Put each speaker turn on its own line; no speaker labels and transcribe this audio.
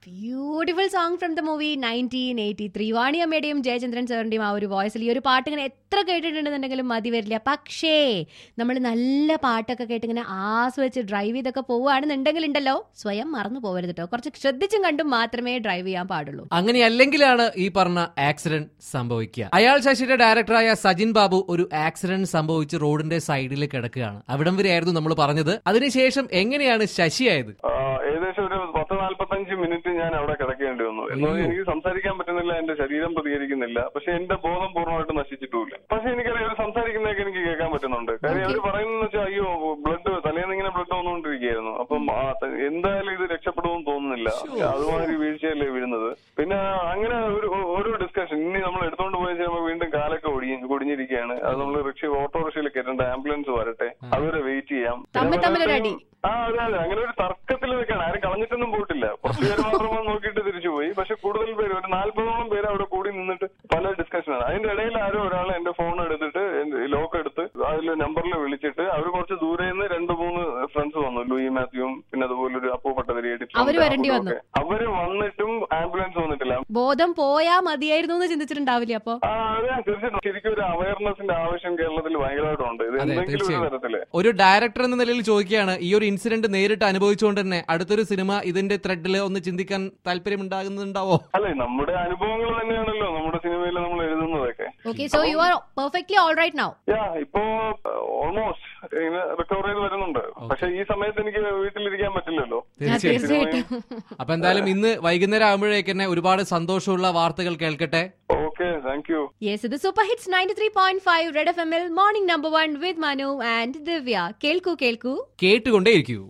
Beautiful song from the movie nineteen eighty three വാണിയമ്മയുടെയും ജയചന്ദ്രൻ സാറിന്റെയും ആ ഒരു വോയിസിൽ ഈ ഒരു പാട്ട് ഇങ്ങനെ എത്ര കേട്ടിട്ടുണ്ടെന്നുണ്ടെങ്കിലും മതി വരില്ല പക്ഷേ നമ്മൾ നല്ല പാട്ടൊക്കെ കേട്ട് ഇങ്ങനെ ആസ്വദിച്ച് ഡ്രൈവ് ചെയ്തൊക്കെ പോവുകയാണെന്നുണ്ടെങ്കിൽ ഉണ്ടല്ലോ സ്വയം മറന്നു പോകരുത് കേട്ടോ കുറച്ച് ശ്രദ്ധിച്ചും കണ്ടും മാത്രമേ ഡ്രൈവ് ചെയ്യാൻ പാടുള്ളൂ
അങ്ങനെയല്ലെങ്കിലാണ് ഈ പറഞ്ഞ ആക്സിഡന്റ് സംഭവിക്കുക അയാൾ ശശിയുടെ ഡയറക്ടറായ സജിൻ ബാബു ഒരു ആക്സിഡന്റ് സംഭവിച്ച് റോഡിന്റെ സൈഡിൽ കിടക്കുകയാണ് അവിടം വരെയായിരുന്നു നമ്മൾ പറഞ്ഞത് അതിനുശേഷം എങ്ങനെയാണ് ശശിയായത്
ആ, ഏകദേശം ഒരു പത്ത് നാല്പത്തഞ്ച് മിനിറ്റ് ഞാൻ അവിടെ കിടക്കേണ്ടി വന്നു എന്ന് പറഞ്ഞാൽ എനിക്ക് സംസാരിക്കാൻ പറ്റുന്നില്ല എന്റെ ശരീരം പ്രതികരിക്കുന്നില്ല പക്ഷെ എന്റെ ബോധം പൂർണ്ണമായിട്ട് നശിച്ചിട്ടുമില്ല പക്ഷെ എനിക്കറിയാം അവർ സംസാരിക്കുന്നതൊക്കെ എനിക്ക് കേൾക്കാൻ പറ്റുന്നുണ്ട് കാര്യം അവർ പറയുന്നത് വെച്ചാൽ അയ്യോ ബ്ലഡ് തലേന്ന് ഇങ്ങനെ ബ്ലഡ് വന്നുകൊണ്ടിരിക്കുകയായിരുന്നു അപ്പം ആ, ത- എന്തായാലും ഇത് രക്ഷപ്പെടുമെന്ന് തോന്നുന്നില്ല അതുമാതിരി വീഴ്ചയല്ലേ വീഴുന്നത് പിന്നെ അങ്ങനെ ഒരു ഓരോ ഡിസ്കഷൻ ഇനി നമ്മൾ എടുത്തോണ്ട് പോയ ചിലപ്പോൾ വീണ്ടും കാലൊക്കെ ഒടിഞ്ഞ് കുടിഞ്ഞിരിക്കുകയാണ് അത് നമ്മൾ റിക്ഷ ഓട്ടോറിക്ഷയിൽ കയറ്റേണ്ട ആംബുലൻസ് വരട്ടെ അതുവരെ വെയിറ്റ് ചെയ്യാം
തമ്മിൽ തമ്മിലൊരു അടി.
ആ അതെ അതെ അങ്ങനെ ഒരു തർക്കത്തിൽ നിൽക്കാണ് ആരും കളഞ്ഞിട്ടൊന്നും പോയിട്ടില്ല കുറച്ച് പേര് മാത്രം വന്ന് നോക്കിയിട്ട് തിരിച്ചു പോയി പക്ഷെ കൂടുതൽ പേര് ഒരു നാല്പതോളം പേര് അവിടെ കൂടി നിന്നിട്ട് പല ഡിസ്കഷനാണ് അതിന്റെ ഇടയിൽ ആരോ ഒരാൾ എന്റെ ഫോൺ എടുത്തിട്ട് ലോക്ക് എടുത്ത് അതിൽ നമ്പറിൽ വിളിച്ചിട്ട് അവർ കുറച്ച് ദൂരെ നിന്ന് രണ്ട് മൂന്ന് ഫ്രണ്ട്സ് വന്നു ലൂയി മാത്യുവും പിന്നെ അതുപോലെ ഒരു അപ്പു പട്ടതിരി
അവര് വരേണ്ടി വന്നു.
അവര് വന്നിട്ടും ആംബുലൻസ് വന്നിട്ടില്ല
ബോധം പോയാ മതിയായിരുന്നു എന്ന് ചിന്തിച്ചിട്ടുണ്ടാവില്ലേ അപ്പോ
ആ അതെ തീർച്ചയായിട്ടും ശരിക്കും ഒരു അവയർനെസിന്റെ ആവശ്യം കേരളത്തിൽ ഭയങ്കരമായിട്ടുണ്ട് ഇത്
അതെ
എന്തെങ്കിലും ഒരു
തീർച്ചയായും
തരത്തില്
ഒരു ഡയറക്ടർ എന്ന നിലയിൽ ചോദിക്കുകയാണ് ഈ ഒരു ഇൻസിഡന്റ് നേരിട്ട് അനുഭവിച്ചുകൊണ്ട് തന്നെ അടുത്തൊരു സിനിമ ഇതിന്റെ ത്രെഡിൽ ഒന്ന് ചിന്തിക്കാൻ താല്പര്യമുണ്ടാകുന്നുണ്ടാവോ
അല്ലെ നമ്മുടെ അനുഭവങ്ങൾ തന്നെയാണല്ലോ നമ്മുടെ സിനിമയിൽ നമ്മൾ എഴുതുന്നതൊക്കെ
okay so you are perfectly all right now
ya ഇപ്പോ ഓൾമോസ്റ്റ് ഇങ്ങനെ റിക്കവർ ചെയ്ത് വരുന്നുണ്ട് പക്ഷെ ഈ സമയത്ത് എനിക്ക് വീട്ടിലിരിക്കാൻ പറ്റില്ലല്ലോ
തീർച്ചയായും
തീർച്ചയായിട്ടും
അപ്പൊ എന്തായാലും ഇന്ന് വൈകുന്നേരം ആകുമ്പോഴേക്ക് തന്നെ ഒരുപാട് സന്തോഷമുള്ള വാർത്തകൾ കേൾക്കട്ടെ
ഓക്കെ താങ്ക് യു
യെസ് ഇത് super hits ninety three point five red F M L morning number one with Manu and Divya കേൾക്കൂ കേൾക്കൂ
കേട്ടുകൊണ്ടേയിരിക്കൂ